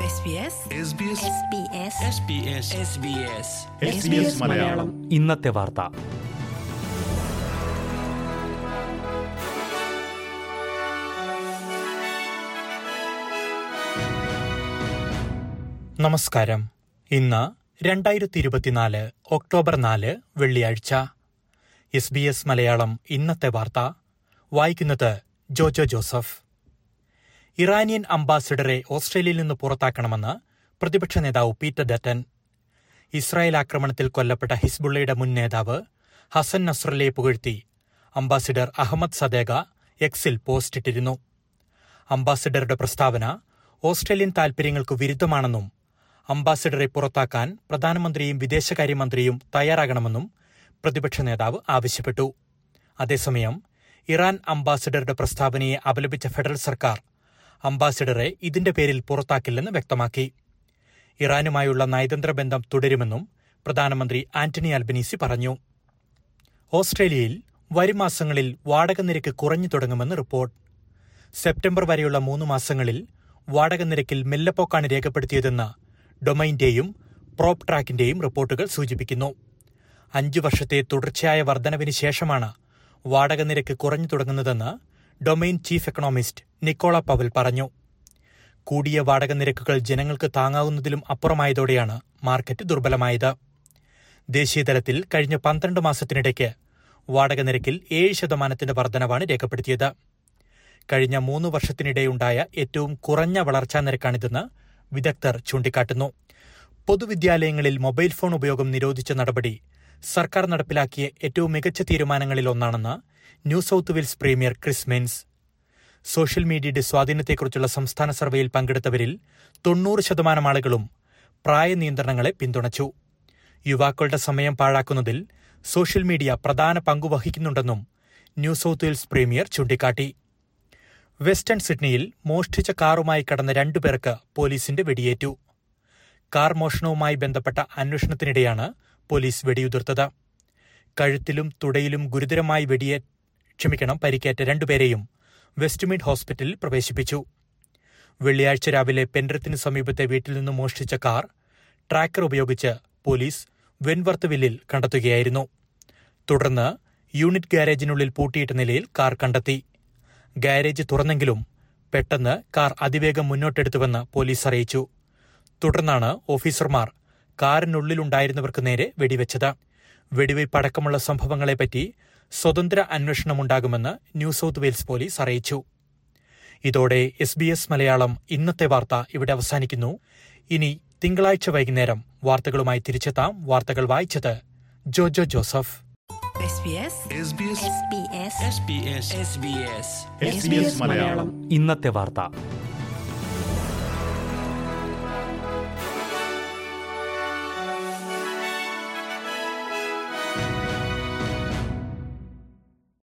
SBS Malayalam ഇന്നത്തെ വാർത്ത നമസ്കാരം ഇന്ന് രണ്ടായിരത്തി ഇരുപത്തിനാല് ഒക്ടോബർ നാല് വെള്ളിയാഴ്ച എസ് ബി എസ് മലയാളം ഇന്നത്തെ വാർത്ത വായിക്കുന്നത് ജോജോ ജോസഫ് ഇറാനിയൻ അംബാസിഡറെ ഓസ്ട്രേലിയയിൽ നിന്ന് പുറത്താക്കണമെന്ന് പ്രതിപക്ഷ നേതാവ് പീറ്റർ ഡറ്റൻ ഇസ്രായേൽ ആക്രമണത്തിൽ കൊല്ലപ്പെട്ട ഹിസ്ബുള്ളയുടെ മുൻ നേതാവ് ഹസൻ നസ്രല്ലയെ പുകഴ്ത്തി അംബാസിഡർ അഹമ്മദ് സദേഗ എക്സിൽ പോസ്റ്റിട്ടിരുന്നു അംബാസിഡറുടെ പ്രസ്താവന ഓസ്ട്രേലിയൻ താൽപര്യങ്ങൾക്ക് വിരുദ്ധമാണെന്നും അംബാസിഡറെ പുറത്താക്കാൻ പ്രധാനമന്ത്രിയും വിദേശകാര്യമന്ത്രിയും തയ്യാറാകണമെന്നും പ്രതിപക്ഷ നേതാവ് ആവശ്യപ്പെട്ടു അതേസമയം ഇറാൻ അംബാസിഡറുടെ പ്രസ്താവനയെ അപലപിച്ച ഫെഡറൽ സർക്കാർ അംബാസിഡറെ ഇതിന്റെ പേരിൽ പുറത്താക്കില്ലെന്ന് വ്യക്തമാക്കി ഇറാനുമായുള്ള നയതന്ത്ര ബന്ധം തുടരുമെന്നും പ്രധാനമന്ത്രി ആന്റണി അൽബനീസി പറഞ്ഞു ഓസ്ട്രേലിയയിൽ വരും മാസങ്ങളിൽ വാടക നിരക്ക് കുറഞ്ഞു തുടങ്ങുമെന്ന് റിപ്പോർട്ട് സെപ്റ്റംബർ വരെയുള്ള മൂന്ന് മാസങ്ങളിൽ വാടക നിരക്കിൽ മെല്ലെപ്പോക്കാണ് രേഖപ്പെടുത്തിയതെന്ന് ഡൊമൈന്റെയും പ്രോപ്പ് ട്രാക്കിന്റെയും റിപ്പോർട്ടുകൾ സൂചിപ്പിക്കുന്നു അഞ്ചു വർഷത്തെ തുടർച്ചയായ വർധനവിന് ശേഷമാണ് വാടക നിരക്ക് കുറഞ്ഞു തുടങ്ങുന്നതെന്ന് Domain chief economist Nicola Powell പറഞ്ഞു കൂടിയ വാടക നിരക്കുകൾ ജനങ്ങൾക്ക് താങ്ങാവുന്നതിലും അപ്പുറമായതോടെയാണ് മാർക്കറ്റ് ദുർബലമായത് ദേശീയതലത്തിൽ കഴിഞ്ഞ പന്ത്രണ്ട് മാസത്തിനിടയ്ക്ക് വാടക നിരക്കിൽ ഏഴ് ശതമാനത്തിന്റെ വർധനവാണ് രേഖപ്പെടുത്തിയത് കഴിഞ്ഞ മൂന്ന് വർഷത്തിനിടെയുണ്ടായ ഏറ്റവും കുറഞ്ഞ വളർച്ചാ നിരക്കാണിതെന്ന് വിദഗ്ധർ ചൂണ്ടിക്കാട്ടുന്നു പൊതുവിദ്യാലയങ്ങളിൽ മൊബൈൽ ഫോൺ ഉപയോഗം നിരോധിച്ച നടപടി സർക്കാർ നടപ്പിലാക്കിയ ഏറ്റവും മികച്ച തീരുമാനങ്ങളിൽ ഒന്നാണെന്ന് New South Wales premier Chris Minns social മീഡിയയുടെ സ്വാധീനത്തെക്കുറിച്ചുള്ള സംസ്ഥാന സർവേയിൽ പങ്കെടുത്തവരിൽ തൊണ്ണൂറ് ശതമാനം ആളുകളും പ്രായ നിയന്ത്രണങ്ങളെ പിന്തുണച്ചു യുവാക്കളുടെ സമയം പാഴാക്കുന്നതിൽ സോഷ്യൽ മീഡിയ പ്രധാന പങ്കു വഹിക്കുന്നുണ്ടെന്നും ന്യൂ സൌത്ത് വെയിൽസ് പ്രീമിയർ ചൂണ്ടിക്കാട്ടി വെസ്റ്റേൺ സിഡ്നിയിൽ മോഷ്ടിച്ച കാറുമായി കടന്ന രണ്ടുപേർക്ക് പോലീസിന്റെ വെടിയേറ്റു കാർ മോഷണവുമായി ബന്ധപ്പെട്ട അന്വേഷണത്തിനിടെയാണ് പോലീസ് വെടിയുതിർത്തത് കഴുത്തിലും തുടയിലും ഗുരുതരമായി വെടിയേ ക്ഷമിക്കണം പരിക്കേറ്റ രണ്ടുപേരെയും വെസ്റ്റ്മിഡ് ഹോസ്പിറ്റലിൽ പ്രവേശിപ്പിച്ചു വെള്ളിയാഴ്ച രാവിലെ പെൻഡ്രത്തിന് സമീപത്തെ വീട്ടിൽ നിന്ന് മോഷ്ടിച്ച കാർ ട്രാക്കർ ഉപയോഗിച്ച് പോലീസ് വെൻവർത്ത് വില്ലിൽ കണ്ടെത്തുകയായിരുന്നു തുടർന്ന് യൂണിറ്റ് ഗാരേജിനുള്ളിൽ പൂട്ടിയിട്ട നിലയിൽ കാർ കണ്ടെത്തി ഗാരേജ് തുറന്നെങ്കിലും പെട്ടെന്ന് കാർ അതിവേഗം മുന്നോട്ടെടുത്തുവെന്ന് പോലീസ് അറിയിച്ചു തുടർന്നാണ് ഓഫീസർമാർ കാറിനുള്ളിലുണ്ടായിരുന്നവർക്ക് നേരെ വെടിവെച്ചത് വെടിവയ്പ് അടക്കമുള്ള സംഭവങ്ങളെപ്പറ്റി സ്വതന്ത്ര അന്വേഷണമുണ്ടാകുമെന്ന് ന്യൂ സൌത്ത് വെയിൽസ് പോലീസ് അറിയിച്ചു ഇതോടെ എസ് ബി എസ് മലയാളം ഇന്നത്തെ വാർത്ത ഇവിടെ അവസാനിക്കുന്നു ഇനി തിങ്കളാഴ്ച വൈകുന്നേരം വാർത്തകളുമായി തിരിച്ചെത്താം വാർത്തകൾ വായിച്ചത് ജോജോ ജോസഫ് SBS മലയാളം ഇന്നത്തെ വാർത്ത